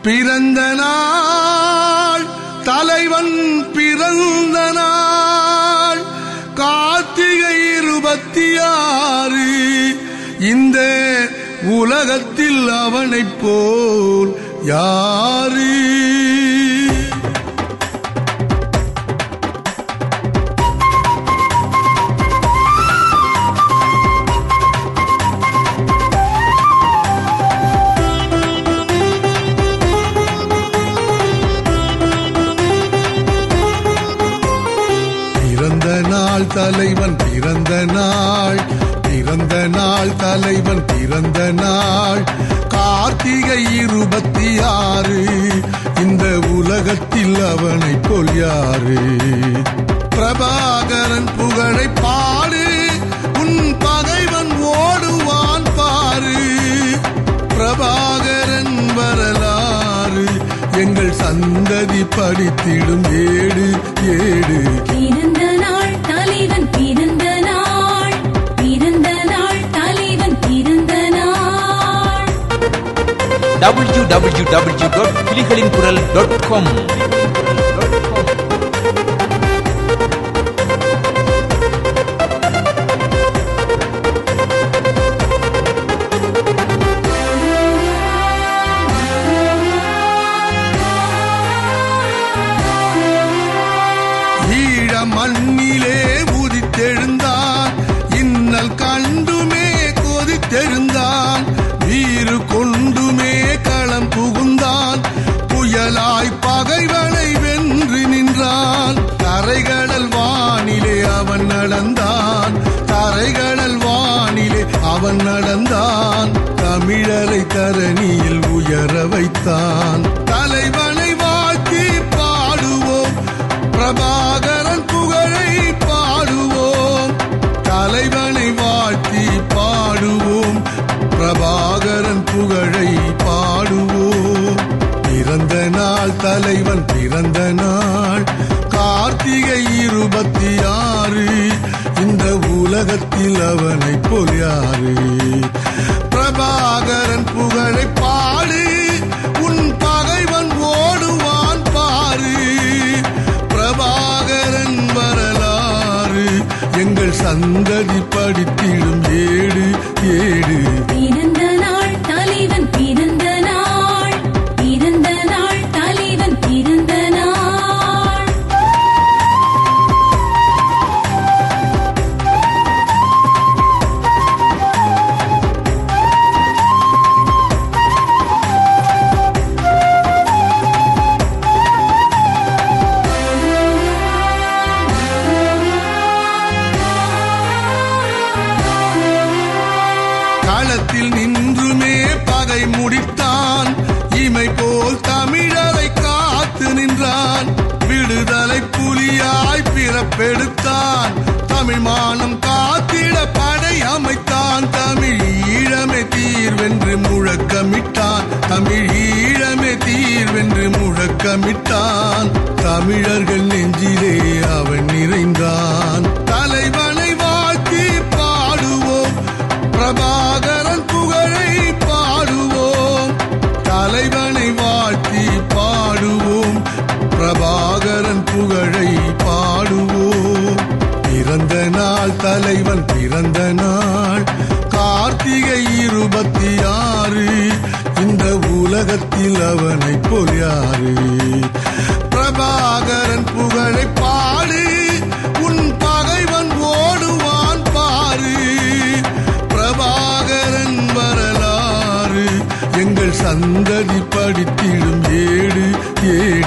பிறந்த நாள் தலைவன் பிறந்த நாள் கார்த்திகை இருபத்தி ஆறு இந்த உலகத்தில் அவனைப் போல் யாரு பிறந்த நாள் தலைவன் பிறந்த நாள் பிறந்த நாள் தலைவன் பிறந்த நாள் கார்த்திகை இருபத்தி ஆறு இந்த உலகத்தில் அவனை போல் யாரு பிரபாகரன் புகழை பாடு உன் பகைவன் ஓடுவான் பாரு பிரபாகரன் வரலாறு எங்கள் சந்ததி படித்திடும் ஏடு ஏடு பிறந்த நாள் தலைவன் பிறந்த நாள் பிறந்த நாள் தலைவன் பிறந்த நாள் www.புலிகளின்குரல்.com ஈழ மண்ணிலே உதித்தெழுந்தான் இன்னல் கண்டுமே கொதித்தெழுந்தான் வீறு கொண்டுமே களம் புகுந்தான் புயலாய் பகைவனை வென்று நின்றான் தரைகடல் வானிலே அவன் நடந்தான் தரைகடல் வானிலே அவன் நடந்தான் தமிழரை தரணியில் உயர வைத்தான் தலைவனை வாழ்த்தி பாடுவோம் பிரபாகரன் புகழை பாடுவோம் தலைவனை வாழ்த்தி பாடுவோம் பிரபாகரன் புகழை பாடுவோம் பிறந்த நாள் தலைவன் பிறந்த நாள் கார்த்திகை இருபத்தி ஆறு இந்த உலகத்தில் அவனை போல் யாரு பிரபாகரன் புகழை பாடு உன் பகைவன் ஓடுவான் பாரு பிரபாகரன் வரலாறு எங்கள் சந்ததி படித்திடும் ஏடு ஏடு பிறந்த நாள் தலைவன் பிறந்த நாள் பிறந்த நாள் தலைவன் பிறந்த நாள் களத்தில் நின்றுமே பகை முடித்தான் இமை போல் தமிழரை காத்து நின்றான் விடுதலை புலியாய் பிறப்பெடுத்தான் தமிழ் மானம் காத்திட படை அமைத்தான் தமிழ் ஈழமே தீர்வென்று முழக்கமிட்டான் தமிழ் ஈழமே தீர்வென்று முழக்கமிட்டான் தமிழர்கள் நெஞ்சிலே அவன் நிறைந்தான் தலைவனை வாழ்த்தி பாடுவோம் பிரபாகரன் புகழை பாடுவோம் தலைவனை வாழ்த்தி பாடுவோம் பிரபாகரன் புகழை பாடுவோம் பிறந்த நாள் தலைவன் பிறந்த நாள் கார்த்திகை இருபத்தி ஆறு இந்த உலகத்தில் அவனை போல் யாரு பிரபாகரன் புகழை பாடு உன் பகைவன் ஓடுவான் பாரு பிரபாகரன் வரலாறு எங்கள் சந்ததி படித்திடும் ஏடு ஏடு